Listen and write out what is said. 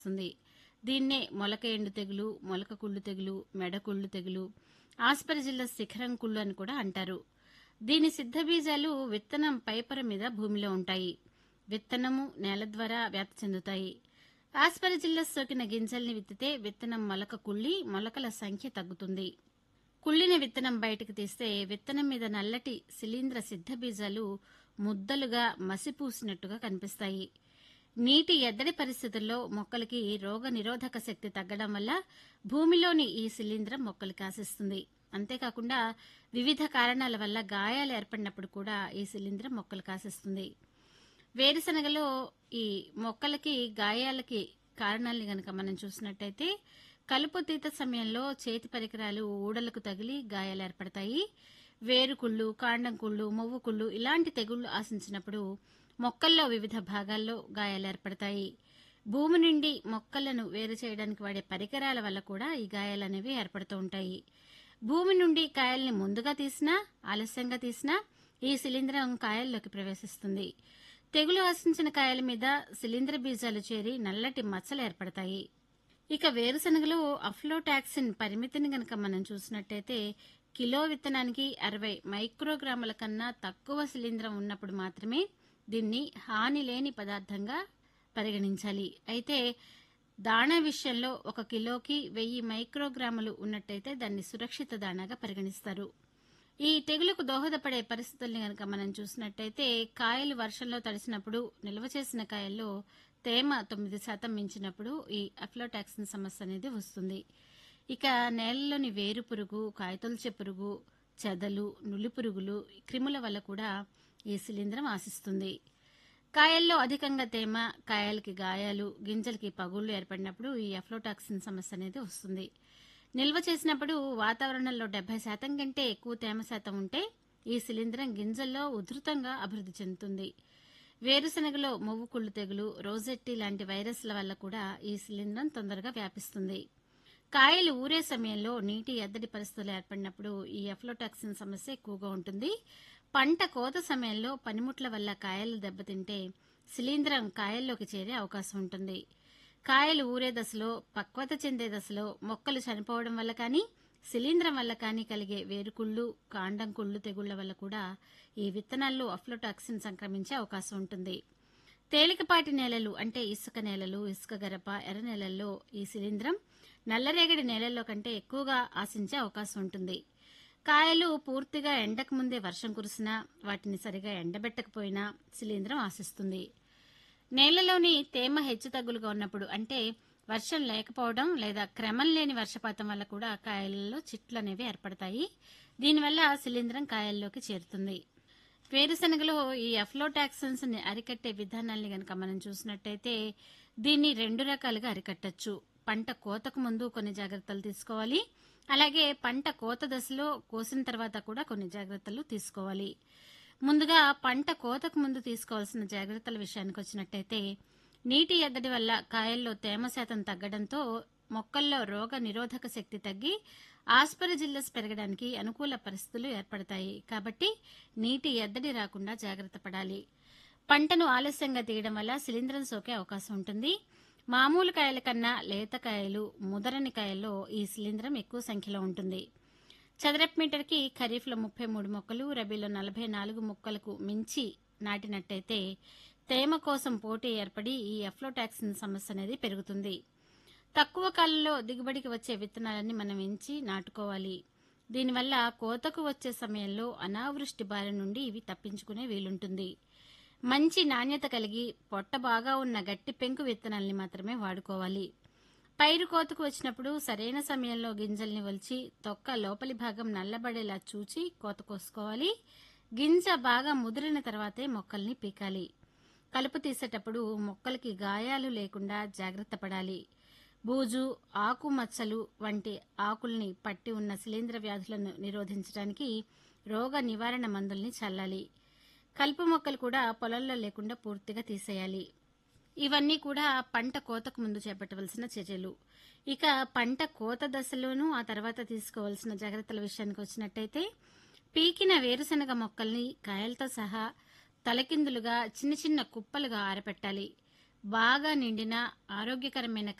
వస్తుంది దీన్నే మొలక ఎండు తెగులు మొలక కుళ్ళు తెగులు మెడ కుళ్ళు తెగులు ఆస్పరిజిల్లస్ శిఖరం కుళ్ళు అని కూడా అంటారు దీని సిద్ధ బీజాలు విత్తనం పైపొర మీద భూమిలో ఉంటాయి విత్తనము నేల ద్వారా వ్యాప్తి చెందుతాయి ఆస్పరిజిల్లస్ సోకిన గింజల్ని విత్తితే విత్తనం మొలక కుళ్ళి మొలకల సంఖ్య తగ్గుతుంది కుళ్ళిన విత్తనం బయటకు తీస్తే విత్తనం మీద నల్లటి శిలీంద్ర సిద్ధ బీజాలు ముద్దలుగా మసిపూసినట్టుగా కనిపిస్తాయి నీటి ఎద్దడి పరిస్థితుల్లో మొక్కలకి రోగ నిరోధక శక్తి తగ్గడం వల్ల భూమిలోని ఈ శిలీంద్రం మొక్కలకి ఆశిస్తుంది అంతేకాకుండా వివిధ కారణాల వల్ల గాయాలు ఏర్పడినప్పుడు కూడా ఈ శిలీంద్రం మొక్కలకు ఆశిస్తుంది వేరుశనగలో ఈ మొక్కలకి గాయాలకి కారణాలని గనక మనం చూసినట్టయితే కలుపు తీత సమయంలో చేతి పరికరాలు ఊడలకు తగిలి గాయాలు ఏర్పడతాయి వేరుకుళ్ళు కాండం కుళ్ళు మొవ్వు కుళ్ళు ఇలాంటి తెగుళ్లు ఆశించినప్పుడు మొక్కల్లో వివిధ భాగాల్లో గాయాలు ఏర్పడతాయి భూమి నుండి మొక్కలను వేరు చేయడానికి వాడే పరికరాల వల్ల కూడా ఈ గాయాలు అనేవి ఏర్పడుతూ ఉంటాయి భూమి నుండి కాయల్ని ముందుగా తీసినా ఆలస్యంగా తీసినా ఈ శిలీంధ్రం కాయల్లోకి ప్రవేశిస్తుంది తెగులు ఆశించిన కాయల మీద శిలీంద్ర బీజాలు చేరి నల్లటి మచ్చలు ఏర్పడతాయి ఇక వేరుశనగలో అఫ్లోటాక్సిన్ పరిమితిని గనక మనం చూసినట్టయితే కిలో విత్తనానికి అరవై మైక్రోగ్రాముల కన్నా తక్కువ శిలీంద్రం ఉన్నప్పుడు మాత్రమే దీన్ని హాని లేని పదార్థంగా పరిగణించాలి అయితే దాణా విషయంలో ఒక కిలోకి వెయ్యి మైక్రోగ్రాములు ఉన్నట్టయితే దాన్ని సురక్షిత దాణాగా పరిగణిస్తారు ఈ తెగులుకు దోహదపడే పరిస్థితుల్ని గనక మనం చూసినట్టయితే కాయలు వర్షంలో తడిసినప్పుడు నిల్వ చేసిన కాయల్లో తేమ తొమ్మిది శాతం మించినప్పుడు ఈ అఫ్లోటాక్సిన్ సమస్య అనేది వస్తుంది ఇక నేలలోని వేరు పురుగు కాయతొలచే పురుగు చెదలు నులి పురుగులు క్రిముల వల్ల కూడా ఈ శిలీంద్రం ఆశిస్తుంది కాయల్లో అధికంగా తేమ కాయలకి గాయాలు గింజలకి పగుళ్లు ఏర్పడినప్పుడు ఈ అఫ్లోటాక్సిన్ సమస్య అనేది వస్తుంది నిల్వ చేసినప్పుడు వాతావరణంలో డెబ్బై శాతం కంటే ఎక్కువ తేమ శాతం ఉంటే ఈ శిలీంద్రం గింజల్లో ఉధృతంగా అభివృద్ధి చెందుతుంది వేరుశనగలో మొవ్వు కుళ్ళు తెగులు రోజెట్టి లాంటి వైరస్ల వల్ల కూడా ఈ శిలీంద్రం తొందరగా వ్యాపిస్తుంది కాయలు ఊరే సమయంలో నీటి ఎద్దడి పరిస్థితులు ఏర్పడినప్పుడు ఈ అఫ్లోటాక్సిన్ సమస్య ఎక్కువగా ఉంటుంది పంట కోత సమయంలో పనిముట్ల వల్ల కాయలు దెబ్బతింటే శిలీంద్రం కాయల్లోకి చేరే అవకాశం ఉంటుంది కాయలు ఊరే దశలో పక్వత చెందే దశలో మొక్కలు చనిపోవడం వల్ల కానీ శిలీంద్రం వల్ల కానీ కలిగే వేరుకుళ్ళు కాండం కుళ్ళు తెగుళ్ల వల్ల కూడా ఈ విత్తనాల్లో అఫ్లోటాక్సిన్ సంక్రమించే అవకాశం ఉంటుంది తేలికపాటి నేలలు అంటే ఇసుక నేలలు ఇసుక గరప ఎర్ర నేలల్లో ఈ శిలీంద్రం నల్లరేగడి నేలల్లో కంటే ఎక్కువగా ఆశించే అవకాశం ఉంటుంది కాయలు పూర్తిగా ఎండకు ముందే వర్షం కురిసినా వాటిని సరిగా ఎండబెట్టకపోయినా శిలీంద్రం ఆశిస్తుంది నేలలోని తేమ హెచ్చుతగ్గులుగా ఉన్నప్పుడు అంటే వర్షం లేకపోవడం లేదా క్రమం లేని వర్షపాతం వల్ల కూడా కాయలలో చిట్లు అనేవి ఏర్పడతాయి దీనివల్ల శిలీంద్రం కాయల్లోకి చేరుతుంది వేరుశనగలో ఈ అఫ్లోటాక్సిన్స్ ని అరికట్టే విధానాల్ని గనక మనం చూసినట్టయితే దీన్ని రెండు రకాలుగా అరికట్టచ్చు పంట కోతకు ముందు కొన్ని జాగ్రత్తలు తీసుకోవాలి అలాగే పంట కోత దశలో కోసిన తర్వాత కూడా కొన్ని జాగ్రత్తలు తీసుకోవాలి ముందుగా పంట కోతకు ముందు తీసుకోవాల్సిన జాగ్రత్తల విషయానికి వచ్చినట్టయితే నీటి ఎద్దడి వల్ల కాయల్లో తేమ శాతం తగ్గడంతో మొక్కల్లో రోగ నిరోధక శక్తి తగ్గి ఆస్పరిజిల్లస్ పెరగడానికి అనుకూల పరిస్థితులు ఏర్పడతాయి కాబట్టి నీటి ఎద్దడి రాకుండా జాగ్రత్త పడాలి పంటను ఆలస్యంగా తీయడం వల్ల శిలీంద్రం సోకే అవకాశం ఉంటుంది మామూలు కాయల కన్నా లేత కాయలు ముదరని కాయల్లో ఈ శిలీంద్రం ఎక్కువ సంఖ్యలో ఉంటుంది చదరపు మీటర్కి ఖరీఫ్లో ముప్పై మూడు మొక్కలు రబీలో నలభై నాలుగు మొక్కలకు మించి నాటినట్టయితే తేమ కోసం పోటీ ఏర్పడి ఈ అఫ్లోటాక్సిన్ సమస్య అనేది పెరుగుతుంది తక్కువ కాలంలో దిగుబడికి వచ్చే విత్తనాలన్నీ మనం ఎంచి నాటుకోవాలి దీనివల్ల కోతకు వచ్చే సమయంలో అనావృష్టి బారి నుండి ఇవి తప్పించుకునే వీలుంటుంది మంచి నాణ్యత కలిగి పొట్ట బాగా ఉన్న గట్టి పెంకు విత్తనాల్ని మాత్రమే వాడుకోవాలి పైరు కోతకు వచ్చినప్పుడు సరైన సమయంలో గింజల్ని ఒలిచి తొక్క లోపలి భాగం నల్లబడేలా చూచి కోత కోసుకోవాలి గింజ బాగా ముదిరిన తర్వాతే మొక్కల్ని పీకాలి కలుపు తీసేటప్పుడు మొక్కలకి గాయాలు లేకుండా జాగ్రత్త పడాలి బూజు ఆకు మచ్చలు వంటి ఆకుల్ని పట్టి ఉన్న శిలీంద్ర వ్యాధులను నిరోధించడానికి రోగ నివారణ మందుల్ని చల్లాలి కలుపు మొక్కలు కూడా పొలంలో లేకుండా పూర్తిగా తీసేయాలి ఇవన్నీ కూడా పంట కోతకు ముందు చేపట్టవలసిన చర్యలు ఇక పంట కోత దశలోనూ ఆ తర్వాత తీసుకోవాల్సిన జాగ్రత్తల విషయానికి వచ్చినట్టయితే పీకిన వేరుశనగ మొక్కల్ని కాయలతో సహా తలకిందులుగా చిన్న చిన్న కుప్పలుగా ఆరపెట్టాలి బాగా నిండిన ఆరోగ్యకరమైన